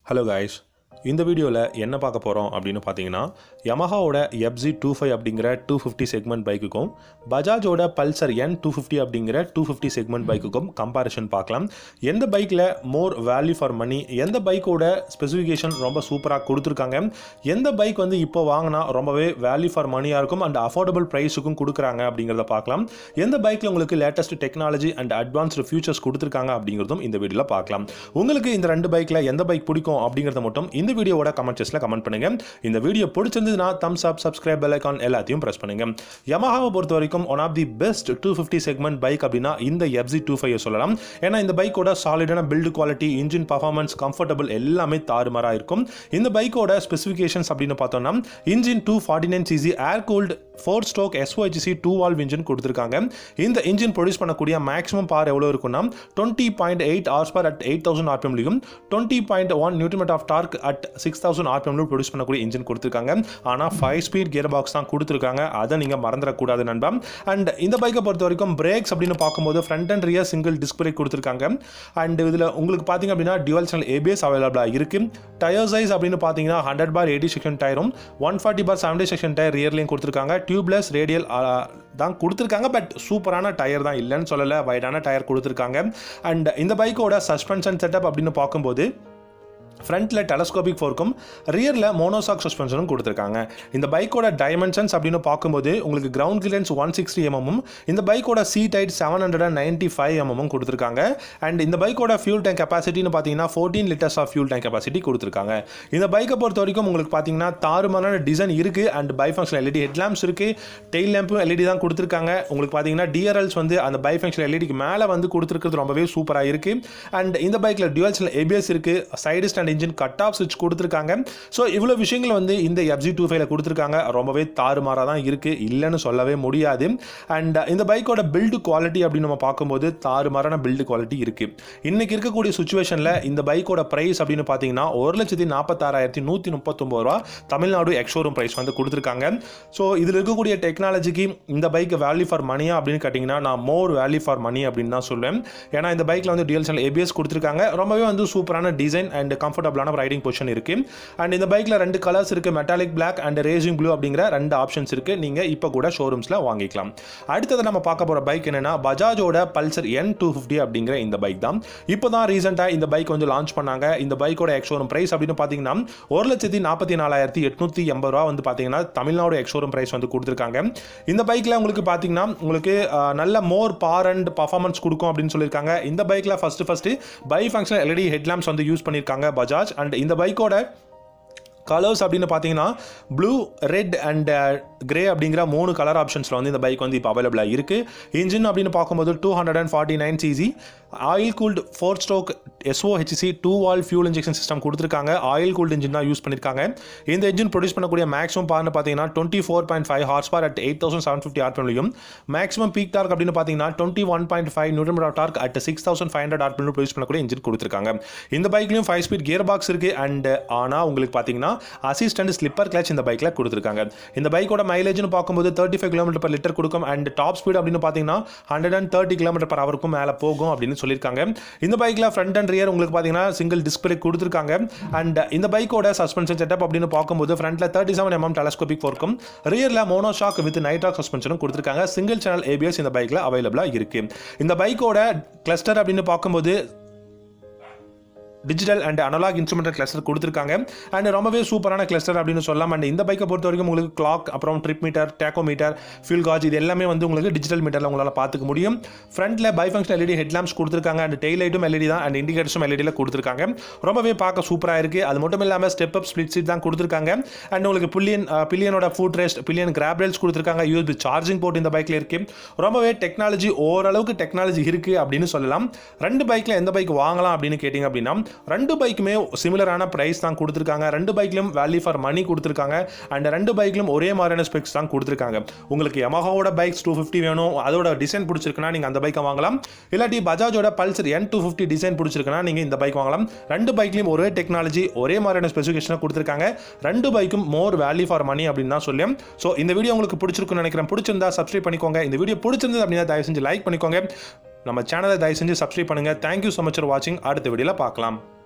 hello guys இந்த வீடியோவில் என்ன பார்க்க போகிறோம் அப்படின்னு பார்த்தீங்கன்னா யமஹாவோட எஃப்ஜி டூ ஃபைவ் அப்படிங்கிற டூ ஃபிஃப்டி செக்மெண்ட் பைக்குக்கும் பஜாஜோட பல்சர் என் டூ ஃபிஃப்டி அப்படிங்கிற டூ ஃபிஃப்டி செக்மெண்ட் பைக்குக்கும் கம்பாரிஷன் பார்க்கலாம் எந்த பைக்கில் மோர் வேல்யூ ஃபார் மணி எந்த பைக்கோட ஸ்பெசிஃபிகேஷன் ரொம்ப சூப்பராக கொடுத்துருக்காங்க எந்த பைக் வந்து இப்போ வாங்கினா ரொம்பவே வேல்யூ ஃபார் மணியாக இருக்கும் அண்ட் அஃபோர்டபுள் ப்ரைஸுக்கும் கொடுக்குறாங்க அப்படிங்கிறத பார்க்கலாம் எந்த பைக்கில் உங்களுக்கு latest technology and advanced features கொடுத்துருக்காங்க அப்படிங்கிறதும் இந்த வீடியோவில் பார்க்கலாம் உங்களுக்கு இந்த ரெண்டு பைக்கில் எந்த பைக் பிடிக்கும் அப்படிங்கிறத மட்டும் இந்த வீடியோவோட கமெண்ட் செக்ஷனில் கமெண்ட் பண்ணுங்க இந்த வீடியோ பிடிச்சிருந்ததுன்னா thumbs up subscribe bell icon எல்லாத்தையும் ப்ரெஸ் பண்ணுங்க யமஹாவை பொறுத்த வரைக்கும் one of the best two fifty segment bike அப்படின்னா இந்த எஃப்ஜி டூ ஃபைவ் சொல்லலாம் ஏன்னா இந்த பைக்கோட சாலிடான build quality engine performance comfortable எல்லாமே தாறுமாறாக இருக்கும் இந்த பைக்கோட ஸ்பெசிஃபிகேஷன்ஸ் அப்படின்னு பார்த்தோம்னா engine two forty nine CC air cooled four stroke SOHC two valve engine கொடுத்துருக்காங்க இந்த இன்ஜின் ப்ரொடியூஸ் பண்ணக்கூடிய மேக்ஸிமம் பார் எவ்வளோ இருக்குன்னா twenty point eight horse per at eight thousand ஆர்பிஎம்லையும் twenty point one newton metre of torque at six thousand ஆர்பிஎம்லையும் produce பண்ணக்கூடிய engine கொடுத்துருக்காங்க ஆனால் ஃபைவ் ஸ்பீட் கியர் பாக்ஸ் தான் கொடுத்துருக்காங்க அதை நீங்கள் மறந்துடக்கூடாது நண்பா அண்ட் இந்த பைக்கை பொறுத்த வரைக்கும் பிரேக்ஸ் அப்படின்னு பார்க்கும்போது front and rear single disc brake கொடுத்துருக்காங்க அண்ட் இதில் உங்களுக்கு பார்த்தீங்க அப்படின்னா டியூவல் சேனல் ஏபிஎஸ் அவைலபிளாக இருக்குது டயர் சைஸ் அப்படின்னு பார்த்தீங்கன்னா hundred by eighty section tyre one forty by seventy section tyre ரியர்லையும் கொடுத்துருக்காங்க டியூப்லெஸ் ரேடியல் தான் கொடுத்துருக்காங்க பட் சூப்பரான டயர் தான் இல்லைன்னு சொல்லலை வைடான டயர் கொடுத்துருக்காங்க அண்ட் இந்த பைக்கோட சஸ்பென்ஷன் செட்டப் அப்படின்னு பார்க்கும்போது ஃப்ரண்ட்டில் டெலஸ்கோபிக் ஃபோர்க்கும் ரியரில் மோனோசாக் சஸ்பென்ஷனும் கொடுத்துருக்காங்க இந்த பைக்கோட டைமென்ஷன்ஸ் அப்படின்னு பார்க்கும்போது உங்களுக்கு கிரவுண்ட் கிளியன்ஸ் ஒன் சிக்ஸ்டி எம்எம்மும் இந்த பைக்கோட seat height seven hundred and ninety five எம்எம்மும் கொடுத்துருக்காங்க அண்ட் இந்த பைக்கோட ஃபியூல் டேங்க் கெப்பாசிட்டின்னு பார்த்தீங்கன்னா fourteen litres of fuel tank capacity கொடுத்துருக்காங்க இந்த பைக்கை பொறுத்த வரைக்கும் உங்களுக்கு பார்த்தீங்கன்னா தாறுமாறான டிசைன் இருக்குது and bi function LED headlamps இருக்குது டெயில் லேம்பும் எல்இடி தான் கொடுத்துருக்காங்க உங்களுக்கு பார்த்தீங்கன்னா டிஆர்எல்ஸ் வந்து அந்த பை ஃபங்க்ஷன் எல்இடிக்கு மேலே வந்து கொடுத்துருக்கிறது ரொம்பவே சூப்பராக இருக்குது அண்ட் இந்த பைக்கில் டியூவல்ஸில் ஏபிஎஸ் இருக்குது side stand engine cut off சுவிட்ச் கொடுத்துருக்காங்க ஸோ இவ்வளோ விஷயங்கள் வந்து இந்த எஃப்ஜி டூ ஃபைவ்ல கொடுத்துருக்காங்க ரொம்பவே தாறுமாறாக தான் இருக்குது இல்லைன்னு சொல்லவே முடியாது அண்ட் இந்த பைக்கோட பில்டு குவாலிட்டி அப்படின்னு நம்ம பார்க்கும்போது தாறுமாறான பில்டு குவாலிட்டி இருக்குது இன்னைக்கு இருக்கக்கூடிய சுச்சுவேஷனில் இந்த பைக்கோட ப்ரைஸ் அப்படின்னு பார்த்தீங்கன்னா ஒரு லட்சத்தி நாற்பத்தாறாயிரத்தி நூற்றி முப்பத்தொம்பது ரூபா தமிழ்நாடு எக்ஷோரூம் ப்ரைஸ் வந்து கொடுத்துருக்காங்க ஸோ இதில் இருக்கக்கூடிய டெக்னாலஜிக்கு இந்த பைக் வேல்யூ ஃபார் மணியா அப்படின்னு கேட்டிங்கன்னா நான் மோர் வேல்யூ ஃபார் மணி அப்படின்னு தான் சொல்லுவேன் ஏன்னா இந்த பைக்கில் வந்து டிஎல் சேனல் ஏபிஎஸ் கொடுத்துருக்காங்க ரொம்பவே வந்து சூப்பரான டிசைன் அண்ட் கம்ஃபர்டபுளான ரைடிங் பொசிஷன் இருக்கு அண்ட் இந்த பைக்கில் ரெண்டு கலர்ஸ் இருக்கு metallic black and racing blue அப்படிங்கிற ரெண்டு ஆப்ஷன்ஸ் இருக்கு நீங்க இப்போ கூட ஷோரூம்ஸ்ல வாங்கிக்கலாம் அடுத்தது நம்ம பார்க்க போற பைக் என்னன்னா பஜாஜோட பல்சர் என் டூ ஃபிஃப்டி அப்படிங்கிற இந்த பைக் தான் இப்போ தான் ரீசெண்டாக இந்த பைக் வந்து லான்ச் பண்ணாங்க இந்த பைக்கோட எக்ஷோரூம் பிரைஸ் அப்படின்னு பார்த்தீங்கன்னா ஒரு லட்சத்தி நாற்பத்தி நாலாயிரத்தி எட்நூத்தி எண்பது ரூபா வந்து பார்த்தீங்கன்னா தமிழ்நாடு எக்ஷோரூம் பிரைஸ் வந்து கொடுத்துருக்காங்க இந்த பைக்கில் உங்களுக்கு பார்த்தீங்கன்னா உங்களுக்கு அஹ், நல்ல மோர் பார் அண்ட் பர்ஃபார்மன்ஸ் கொடுக்கும் அப்படின்னு சொல்லியிருக்காங்க இந்த பைக்கில் first first bi function LED headlamps வந்து யூஸ் பண்ணியிருக்காங்க பஜாஜ் அண்ட் இந்த பைக்கோட கலர்ஸ் அப்படின்னு பார்த்தீங்கன்னா ப்ளூ ரெட் அண்ட் கிரே அப்படிங்கிற மூணு கலர் ஆப்ஷன்ஸில் வந்து இந்த பைக் வந்து இப்போ அவைலபிளாக இருக்குது இன்ஜின் அப்படின்னு பார்க்கும்போது two hundred and forty nine CC oil cooled four stroke SOHC two valve fuel injection system கொடுத்துருக்காங்க ஆயில் கூல்டு இன்ஜின் தான் யூஸ் பண்ணியிருக்காங்க இந்த இன்ஜின் ப்ரொடியூஸ் பண்ணக்கூடிய மேக்ஸிமம் பார்னு பார்த்தீங்கன்னா twenty four point five horse power at eight thousand seven fifty ஆர்பிஎம்லையும் maximum peak torque அப்படின்னு பார்த்தீங்கன்னா twenty one point five newton torque at six thousand five hundred RPM produce பண்ணக்கூடிய engine கொடுத்துருக்காங்க இந்த பைக்லையும் ஃபைவ் ஸ்பீட் கியர் பாக்ஸ் இருக்குது and ஆனால் உங்களுக்கு பார்த்தீங்கன்னா அசிஸ்டன்ட் ஸ்லிப்பர் கிளச் இந்த பைக்கில் கொடுத்துருக்காங்க இந்த பைக்கோட மைலேஜ்னு பார்க்கும்போது thirty five kilometre per litre கொடுக்கும் அண்ட் டாப் ஸ்பீட் அப்படின்னு பார்த்தீங்கன்னா hundred and thirty kilometre per ஹவருக்கும் மேலே போகும் அப்படின்னு சொல்லியிருக்காங்க இந்த பைக்கில் ஃப்ரண்ட் அண்ட் ரியர் உங்களுக்கு பார்த்தீங்கன்னா சிங்கிள் டிஸ்பிளே கொடுத்துருக்காங்க அண்ட் இந்த பைக்கோட சஸ்பென்ஷன் செட்டப் அப்படின்னு பார்க்கும்போது ஃப்ரண்ட்ல தேர்ட்டி செவன் எம்எம் டெலஸ்கோபிக் ஃபோர்க்கும் ரியரில் மோனோஷாக் வித் நைட்ராக் சஸ்பென்ஷனும் கொடுத்துருக்காங்க சிங்கிள் சேனல் ஏபிஎஸ் இந்த பைக்கில் அவைலபிளாக இருக்கு இந்த பைக்கோட கிளஸ்டர் அப்படின்னு பார்க்கும்போது digital and analog instrumental cluster கொடுத்துருக்காங்க அண்ட் ரொம்பவே சூப்பரான கிளஸ்டர் அப்படின்னு சொல்லலாம் அண்ட் இந்த பைக்கை பொறுத்த வரைக்கும் உங்களுக்கு கிளாக் அப்புறம் trip meter tacho meter fuel gauge இது எல்லாமே வந்து உங்களுக்கு டிஜிட்டல் மீட்டரில் உங்களால் பார்த்துக்க முடியும் ஃப்ரண்ட்டில் பை ஃபங்க்ஷன் எல்இடி ஹெட்லாம்ப்ஸ் கொடுத்துருக்காங்க அண்ட் டெய்ல் லைட்டும் எல்இடி தான் அண்ட் இண்டிகேட்டர்ஸும் எல்இடியில் கொடுத்துருக்காங்க ரொம்பவே பார்க்க சூப்பராக இருக்குது அது மட்டும் இல்லாமல் ஸ்டெப் அப் ஸ்பிளிட் சீட் தான் கொடுத்துருக்காங்க அண்ட் உங்களுக்கு பில்லியன் பில்லியனோட foot rest pillion grab rails கொடுத்துருக்காங்க யூஎஸ்பி சார்ஜிங் போர்ட் இந்த பைக்கில் இருக்குது ரொம்பவே டெக்னாலஜி ஓரளவுக்கு டெக்னாலஜி இருக்குது அப்படின்னு சொல்லலாம் ரெண்டு பைக்கில் எந்த பைக் வாங்கலாம் அப்படின்னு கேட்டிங்க அப்படின்னா ரெண்டு பைக்குமே சிமிலரான ப்ரைஸ் தான் கொடுத்துருக்காங்க ரெண்டு பைக்லையும் வேல்யூ ஃபார் மணி கொடுத்துருக்காங்க அண்ட் ரெண்டு பைக்லையும் ஒரே மாதிரியான ஸ்பெக்ஸ் தான் கொடுத்துருக்காங்க உங்களுக்கு யமஹாவோட பைக்ஸ் டூ ஃபிஃப்டி வேணும் அதோட டிசைன் பிடிச்சிருக்குன்னா நீங்கள் அந்த பைக்கை வாங்கலாம் இல்லாட்டி பஜாஜோட Pulsar N two fifty design பிடிச்சிருக்குன்னா நீங்கள் இந்த பைக் வாங்கலாம் ரெண்டு பைக்லையும் ஒரே டெக்னாலஜி ஒரே மாதிரியான ஸ்பெசிஃபிகேஷனை கொடுத்துருக்காங்க ரெண்டு பைக்கும் மோர் வேல்யூ ஃபார் மணி அப்படின்னு தான் சொல்லி ஸோ இந்த வீடியோ உங்களுக்கு பிடிச்சிருக்குன்னு நினைக்கிறேன் பிடிச்சிருந்தா சப்ஸ்கிரைப் பண்ணிக்கோங்க இந்த வீடியோ பிடிச்சிருந்தது அப்படின்னா தயவு செஞ்சு லைக் பண்ணிக்கோங்க நம்ம சேனலை தயவு செஞ்சு சப்ஸ்கிரைப் பண்ணுங்கள் தேங்க்யூ ஸோ மச் ஃபார் வாட்சிங் அடுத்த வீடியோவில் பார்க்கலாம்